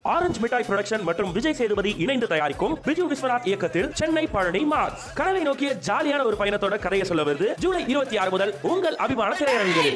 Orange மிட்டாய் production மற்றும் விஜய் சேதுபதி இணைந்து தயாரிக்கும் பிஜு விஸ்வநாத் இயக்கத்தில் சென்னை பழனி மார்க்ஸ் கனவை நோக்கிய ஜாலியான ஒரு பயணத்தோட கதையை சொல்ல வருது ஜூலை இருபத்தி ஆறு முதல் உங்கள் அபிமான திரையரங்குகளில்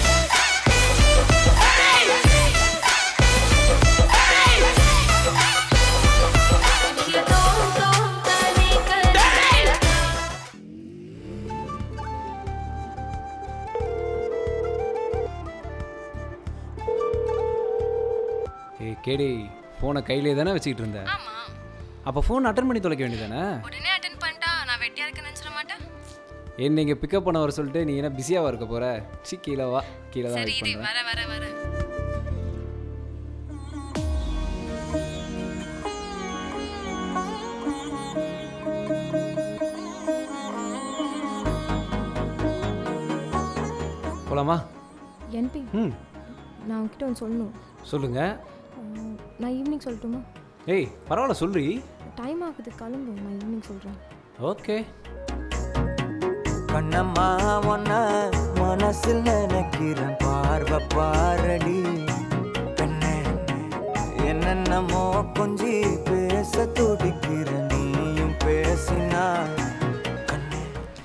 ஏய் கேடி ஃபோனை கையிலே தானே வச்சுக்கிட்டு இருந்தேன் ஆமா அப்போ ஃபோன் அட்டன் பண்ணி தொலைக்க வேண்டியதானே உடனே அட்டன் பண்ணிட்டா நான் வெட்டியா இருக்க நினைச்சிட மாட்டேன் என்ன இங்கே பிக்கப் பண்ண வர சொல்லிட்டு நீ என்ன பிஸியாக இருக்க போற சி கீழே வா கீழே தான் சரி வெயிட் இரு பண்ணுறேன் வர வர வர போலாமா என்பி ம் நான் உங்ககிட்ட ஒன்று சொல்லணும் சொல்லுங்க அஹ், நான் ஈவினிங் சொல்லட்டுமா ஏய் பரவாயில்ல சொல்றி டைம் ஆகுது கிளம்பு நான் ஈவினிங் சொல்கிறேன் ஓகே கண்ணம்மா ஒன்ன மனசில் நினைக்கிறேன் பார்வை பாரடி பெண்ணே என்னென்னமோ கொஞ்சி பேச துடிக்கிற நீயும் பேசினா கண்ணே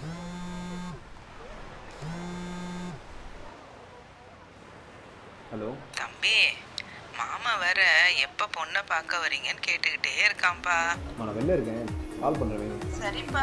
ஹலோ தம்பி மாமா வேற எப்ப பொண்ணை பார்க்க வரீங்கன்னு கேட்டுக்கிட்டே இருக்கான்பா நான் வெளில இருக்கேன் கால் பண்ணுறேன் சரிப்பா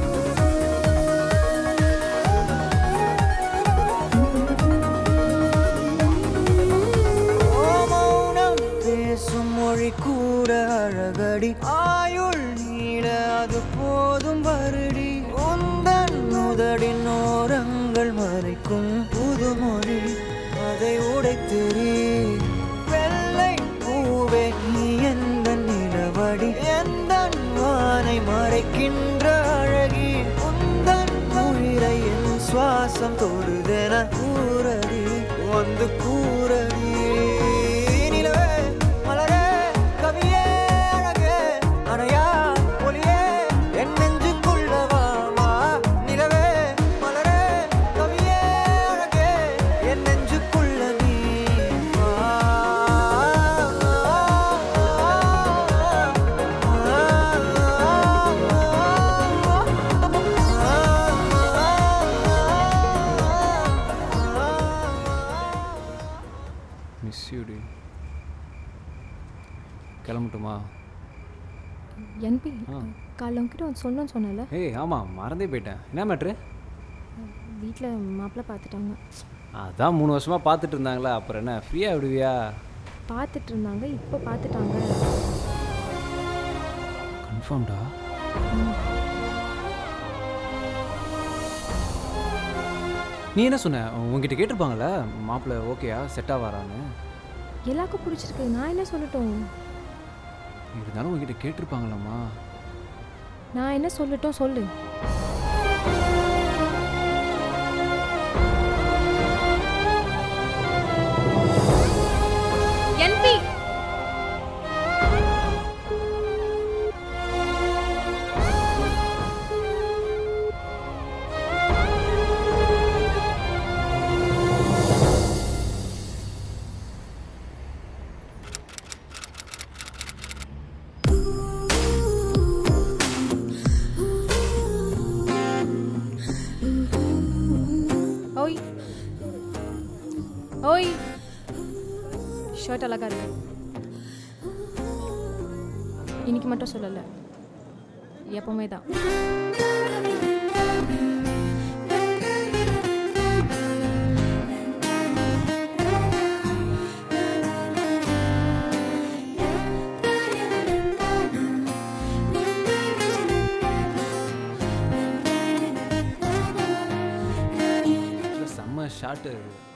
ஓ மௌனம் பேசும் மொழி கூட அழகடி ஆயுள் நீள அது போதும் வருடி உந்தன் முதடின் ஓரங்கள் மறைக்கும் புதுமொழி அதை உடைத்தெறி வெள்ளை பூவே நீ எந்த நிலவடி எந்த வானை மறைக்கின்ற அழகி உந்தன் உயிரை என் சுவாசம் தொடுதென கூறடி வந்து கூறடி நிலவே மலரே கவியே அழகே அணையா ஒளியே என் நெஞ்சுக்குள்ள வா வா நிலவே மலரே கவியே அழகே என் நெஞ்சுக்குள்ள நீ மிஸ் யூடி கிளம்பட்டுமா என்பி ஆ. காலைல உங்ககிட்ட ஒன்று சொல்லணும்னு சொன்னல ஏய் ஆமாம் மறந்தே போயிட்டேன் என்ன மேட்ரு வீட்டில் மாப்பிள்ளை பார்த்துட்டாங்க அதான் மூணு வருஷமாக பார்த்துட்டு இருந்தாங்களா அப்புறம் என்ன ஃப்ரீயாக விடுவியா பார்த்துட்டு இருந்தாங்க இப்போ பார்த்துட்டாங்க கன்ஃபார்ம்டா நீ என்ன சொன்ன உங்ககிட்ட கேட்டிருப்பாங்கல்ல மாப்பிள்ளை ஓகேயா செட் ஆவாரான்னு எல்லாருக்கும் பிடிச்சிருக்கு நான் என்ன சொல்லட்டும் இருந்தாலும் உங்ககிட்ட கேட்டிருப்பாங்களம்மா நான் என்ன சொல்லட்டும் சொல்லு என்பி ஓய் ஓய் ஷர்ட் அழகா இருக்கு இன்னைக்கு மட்டும் சொல்லலை எப்பவுமே தான் Actually, செம்ம ஷார்ட்டு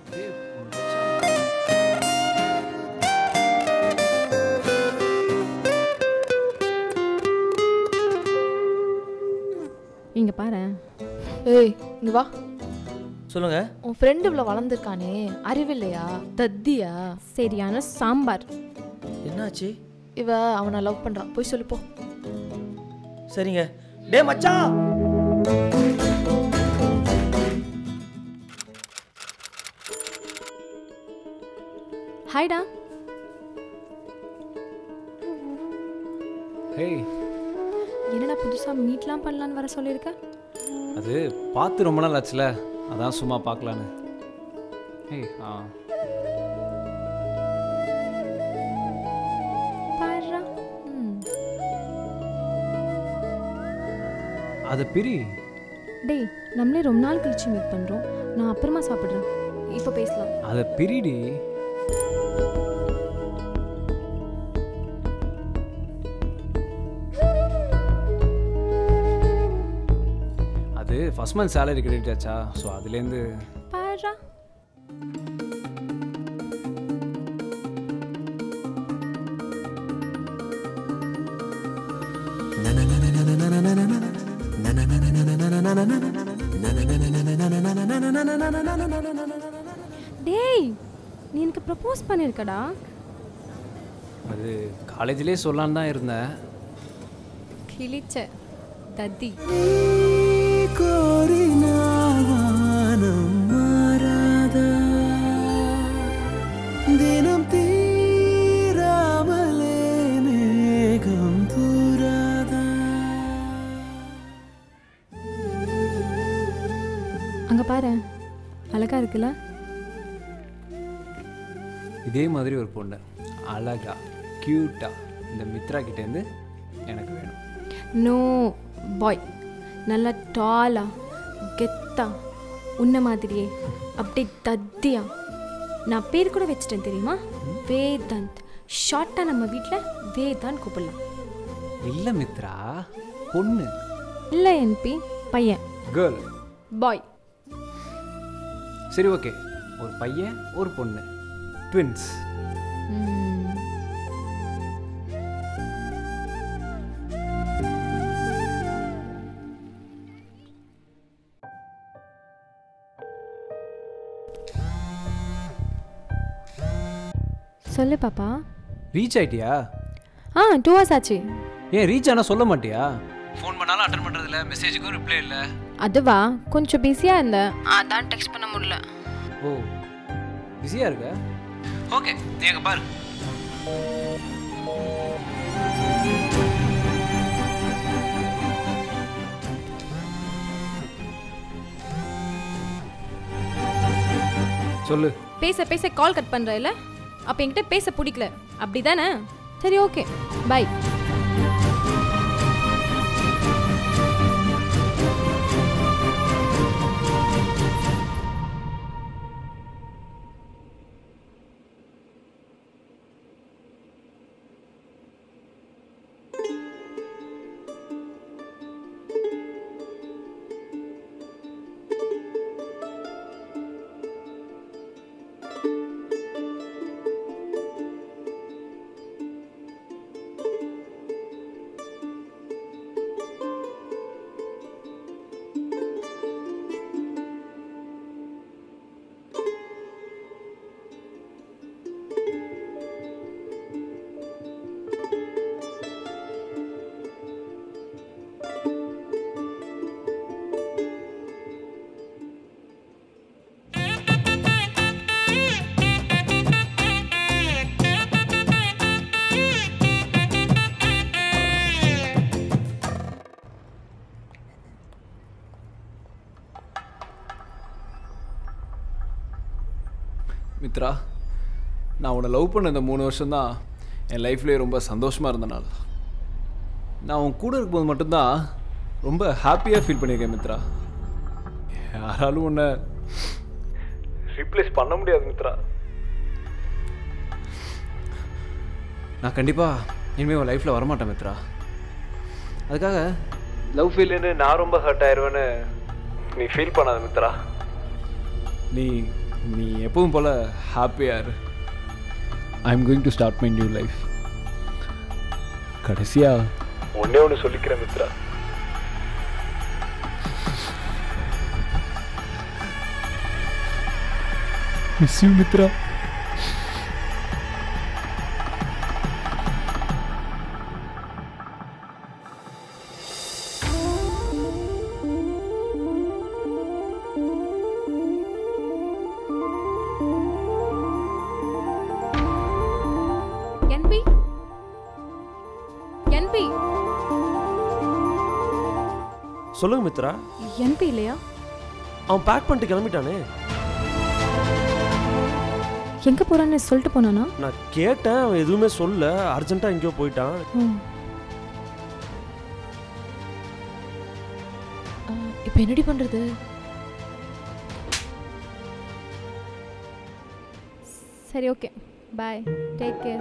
இங்க பாரு ஏய் இங்க வா சொல்லுங்க உன் ஃப்ரெண்டு இவ்வளோ வளர்ந்துருக்கானே அறிவில்லையா தத்தியா சரியான சாம்பார் என்னாச்சு இவ அவனை லவ் பண்றான் போய் சொல்லு போ சரிங்க டே மச்சான் ஹாய்டா ஹேய் என்னடா புதுசாக மீட்லாம் பண்ணலான்னு வர சொல்லியிருக்க அது பார்த்து ரொம்ப நாள் ஆச்சுல அதான் சும்மா பார்க்கலான்னு ஏய் ஆ பாருடா ம் அதை பிரி டேய் நம்மளே ரொம்ப நாள் கழிச்சு மீட் பண்ணுறோம் நான் அப்புறமா சாப்பிட்றேன் இப்போ பேசலாம் அதை பிரிடி அது ஃபர்ஸ்ட் மந்த் சேலரி கிரெடிட் ஆச்சா ஸோ அதுலேருந்து பாருடா டேய் நீ எனக்கு ப்ரப்போஸ் பண்ணியிருக்கடா அது காலேஜ்லேயே சொல்லலான்னு தான் இருந்தேன் கிழிச்ச தத்தி தினம் தீராமலே மேகம் தூராதா அங்கே பாரு அழகா இருக்குல்ல இதே மாதிரி ஒரு பொண்ணு அழகா க்யூட்டா இந்த மித்ரா கிட்டேருந்து எனக்கு வேணும் நோ பாய் நல்லா டாலா கெத்தா உன்ன மாதிரியே அப்படியே தத்தியா நான் பேர் கூட வச்சிட்டேன் தெரியுமா வேதாந்த் ஷார்ட்டாக நம்ம வீட்டில் வேதாந்த் கூப்பிடலாம் இல்லை மித்ரா பொண்ணு இல்லை என்பி பையன் கேர்ள் பாய் சரி ஓகே ஒரு பையன் ஒரு பொண்ணு ட்வின்ஸ் சொல்லு பாப்பா ரீச் ஆயிட்டியா ஆ டூ ஹவர்ஸ் ஆச்சு ஏன் ரீச் ஆனால் சொல்ல மாட்டியா ஃபோன் பண்ணாலும் அட்டன் பண்ணுறதில்ல மெசேஜுக்கும் ரிப்ளை இல்லை அதுவா கொஞ்சம் பிஸியாக இருந்தேன் அதான் டெக்ஸ்ட் பண்ண முடியல ஓ பிஸியாக இருக்க ஓகே நீ எங்க பாரு சொல்லு பேச பேச கால் கட் பண்ணுற இல்லை அப்போ என்கிட்ட பேச பிடிக்கல அப்படி தானே சரி ஓகே பை மித்ரா நான் உன்னை லவ் பண்ண இந்த மூணு வருஷம்தான் என் லைஃப்லேயே ரொம்ப சந்தோஷமாக இருந்த நாள் நான் உன் கூட இருக்கும்போது மட்டும்தான் ரொம்ப ஹாப்பியாக ஃபீல் பண்ணியிருக்கேன் மித்ரா யாராலும் உன்னை ரீப்ளேஸ் பண்ண முடியாது மித்ரா நான் கண்டிப்பாக இனிமேல் உன் லைஃப்பில் வரமாட்டேன் மித்ரா அதுக்காக லவ் ஃபீல்னு நான் ரொம்ப ஹர்ட் ஆயிடுவேன்னு நீ ஃபீல் பண்ணாத மித்ரா நீ நீ எப்பவும் போல ஹாப்பியாக இரு I am going to start my new life கடைசியா ஒன்னே ஒன்று சொல்லிக்கிறேன் மித்ரா மிஸ் யூ மித்ரா என்பி என்பி சொல்லுங்க மித்ரா என்பி இல்லையா அவன் பேக் பண்ணிட்டு கிளம்பிட்டானே எங்கே போகிறான்னு சொல்லிட்டு போனானா நான் கேட்டேன் அவன் எதுவுமே சொல்ல அர்ஜென்ட்டாக எங்கேயோ போயிட்டான் ம் இப்போ என்னடி பண்றது சரி ஓகே பாய் டேக் கேர்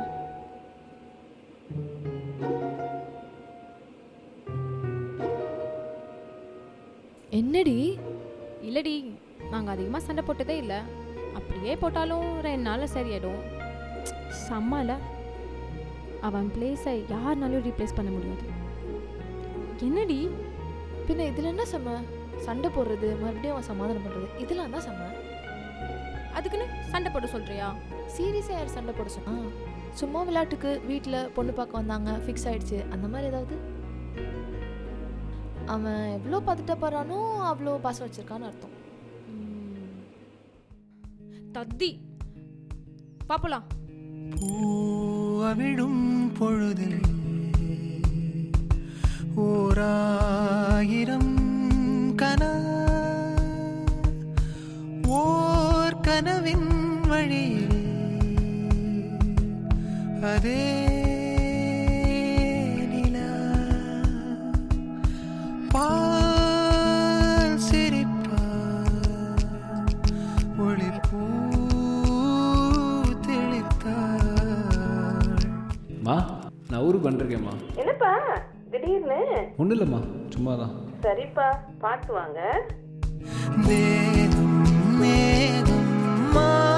என்னடி இல்லடி நாங்கள் அதிகமாக சண்டை போட்டதே இல்லை அப்படியே போட்டாலும் ரெண்டு நாளில் சரியாயிடும் செம்மல அவன் பிளேஸை யாருனாலும் ரீப்ளேஸ் பண்ண முடியாது என்னடி பின்ன இதுல என்ன செம்ம சண்டை போடுறது மறுபடியும் அவன் சமாதானம் பண்றது இதெல்லாம் தான் செம்ம அதுக்குன்னு சண்டை போட சொல்கிறியா சீரியஸாக யார் சண்டை போட சொன்னா சும்மா விளையாட்டுக்கு வீட்டில் பொண்ணு பார்க்க வந்தாங்க ஃபிக்ஸ் ஆயிடுச்சு அந்த மாதிரி ஏதாவது அவன் எவ்வளோ பதட்டப்படுறானோ அவ்வளோ பாசம் வச்சிருக்கான்னு அர்த்தம் தத்தி பாப்பலாம் பூவிடும் பொழுதில் ஓராயிரம் கனா ஓர் கனவின் வழியில் அதே நிலா பால் சிரிப்பார் ஒளிப்பூ தெளித்தாள் மா நான் ஊருக்கு வந்துருக்கேம்மா என்னப்பா திடீர்னு ஒன்றும் இல்லைம்மா சும்மா தான் சரிப்பா பார்த்து வாங்க மேகம் மேகம் மா